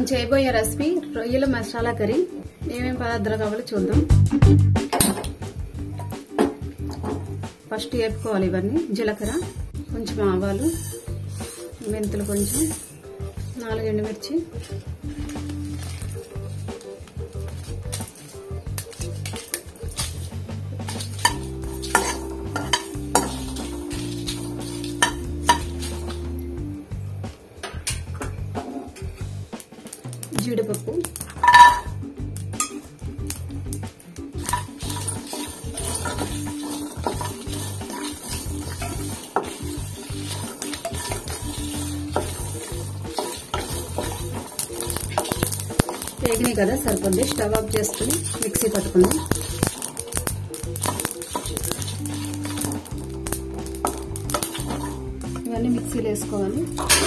చేయబోయే రెసిపీ రొయ్యల మసాలా కర్రీ ఏమేమి పదార్థాలు కావాలో చూద్దాం ఫస్ట్ వేపుకోవాలి ఇవన్నీ జీలకర్ర కొంచెం ఆవాలు మెంతులు కొంచెం నాలుగు ఎండుమిర్చి జీడిపప్పు వేగినాయి కదా సరిపోద్ది స్టవ్ ఆఫ్ చేసుకుని మిక్సీ పట్టుకుందాం ఇవన్నీ మిక్సీలో వేసుకోవాలి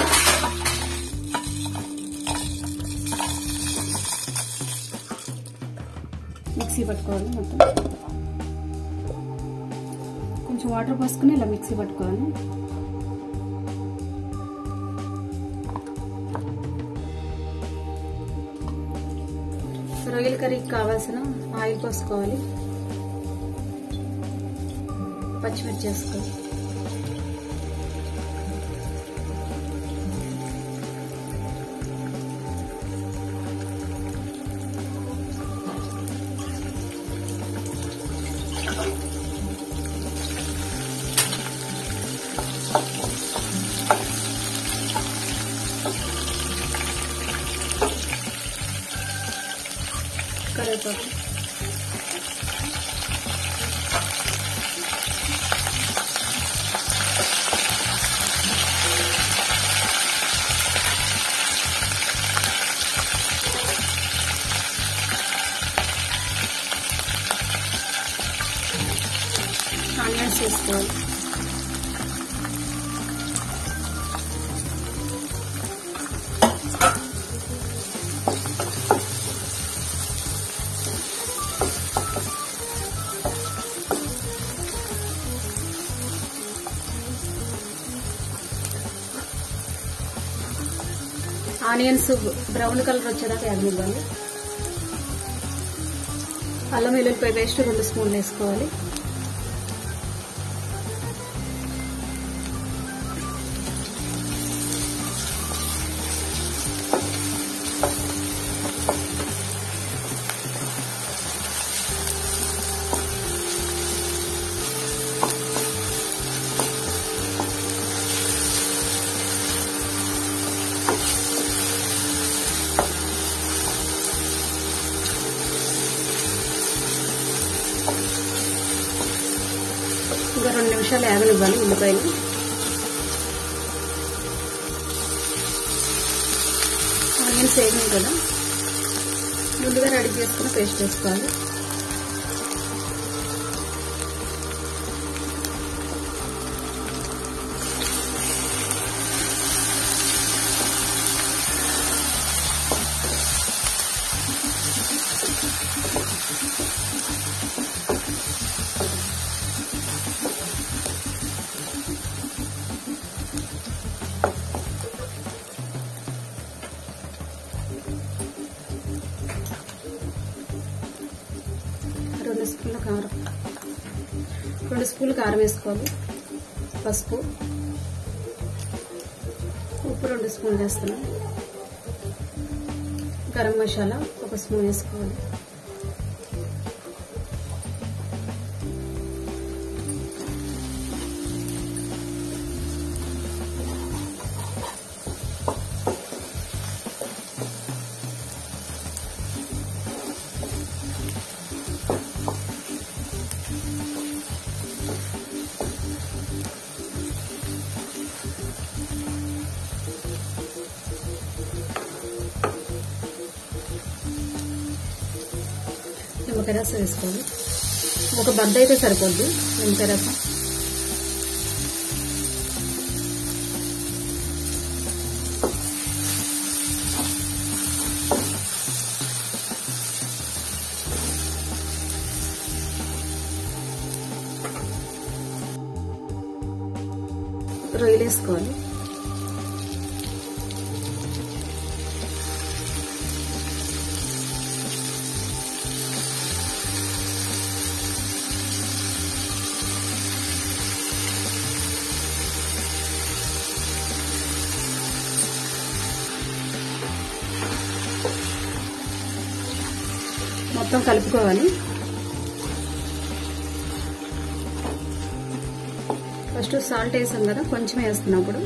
మిక్సీ పట్టుకోవాలి మొత్తం కొంచెం వాటర్ పోసుకుని ఇలా మిక్సీ పట్టుకోవాలి రొయ్యల కర్రీకి కావాల్సిన ఆయిల్ పోసుకోవాలి పచ్చిమిర్చి వేసుకోవాలి కరివేపాకు ఆనియన్స్ వేసుకోవాలి ఆనియన్స్ బ్రౌన్ కలర్ వచ్చేదాకా వేగనివ్వాలి అల్లం వెల్లుల్లిపాయ పేస్ట్ రెండు స్పూన్లు వేసుకోవాలి ఇంకా రెండు నిమిషాలు వేగనివ్వాలి ఉల్లిపాయలు ఆనియన్స్ వేగినాయి కదా ముందుగా రెడీ చేసుకుని పేస్ట్ వేసుకోవాలి రెండు స్పూన్ల కారం రెండు స్పూన్లు కారం వేసుకోవాలి పసుపు ఉప్పు రెండు స్పూన్లు వేస్తున్నాం గరం మసాలా ఒక స్పూన్ వేసుకోవాలి నిమ్మకాయ రసం వేసుకోవాలి ఒక బద్ద అయితే సరిపోద్ది నిమ్మకాయ రసం రొయ్యలు వేసుకోవాలి మొత్తం కలుపుకోవాలి ఫస్ట్ సాల్ట్ వేసాం కదా కొంచెం వేస్తున్నప్పుడు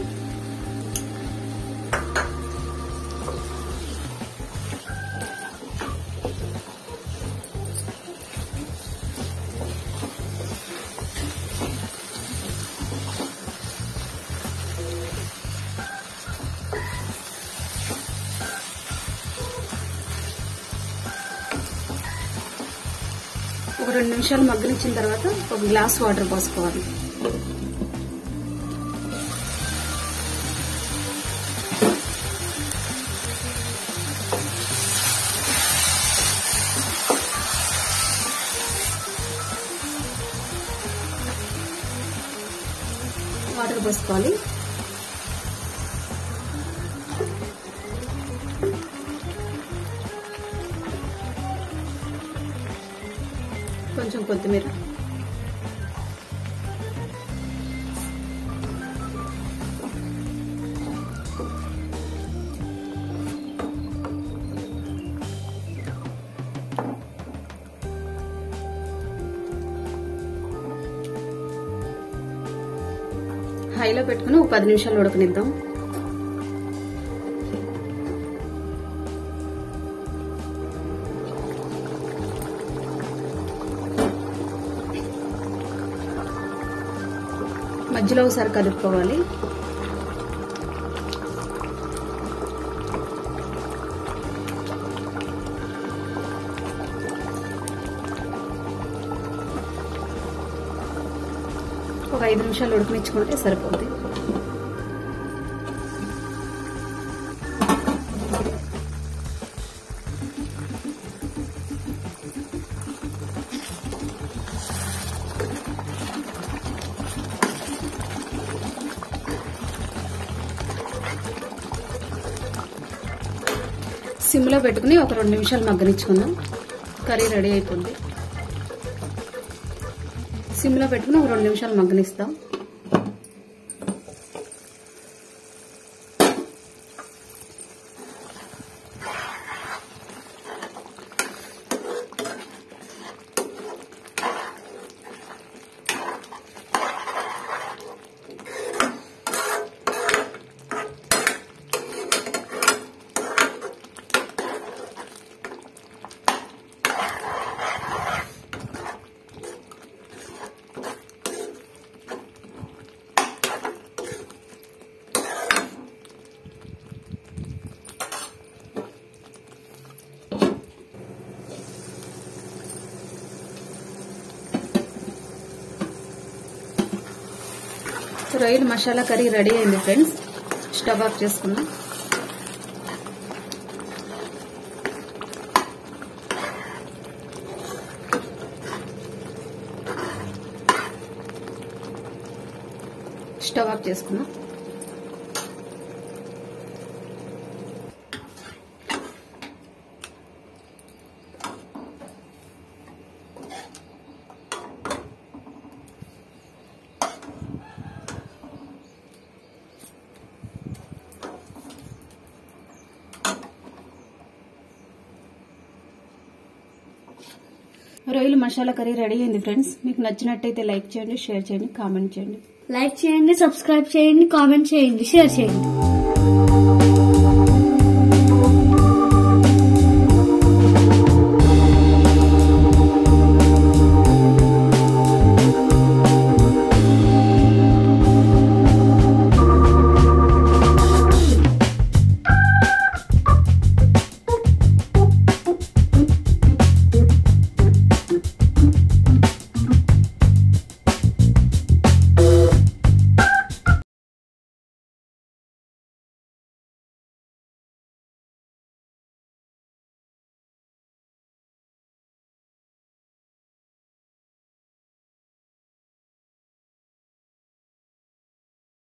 ఒక రెండు నిమిషాలు మగ్గనిచ్చిన తర్వాత ఒక గ్లాస్ వాటర్ పోసుకోవాలి వాటర్ పోసుకోవాలి కొంచెం కొత్తిమీర హైలో పెట్టుకుని ఒక పది నిమిషాలు ఉడకనిద్దాం మధ్యలో ఒకసారి కలుపుకోవాలి ఒక ఐదు నిమిషాలు ఉడకనిచ్చుకుంటే సరిపోద్ది సిమ్లో పెట్టుకుని ఒక రెండు నిమిషాలు మగ్గనిచ్చుకుందాం కర్రీ రెడీ అయిపోద్ది సిమ్లో పెట్టుకుని ఒక రెండు నిమిషాలు మగ్గనిస్తాం రొయ్యల మసాలా కర్రీ రెడీ అయింది ఫ్రెండ్స్ స్టవ్ ఆఫ్ చేసుకుందాం స్టవ్ ఆఫ్ చేసుకుందాం రొయ్యల మసాలా కర్రీ రెడీ అయింది ఫ్రెండ్స్ మీకు నచ్చినట్టయితే లైక్ చేయండి షేర్ చేయండి కామెంట్ చేయండి లైక్ చేయండి సబ్స్క్రైబ్ చేయండి కామెంట్ చేయండి షేర్ చేయండి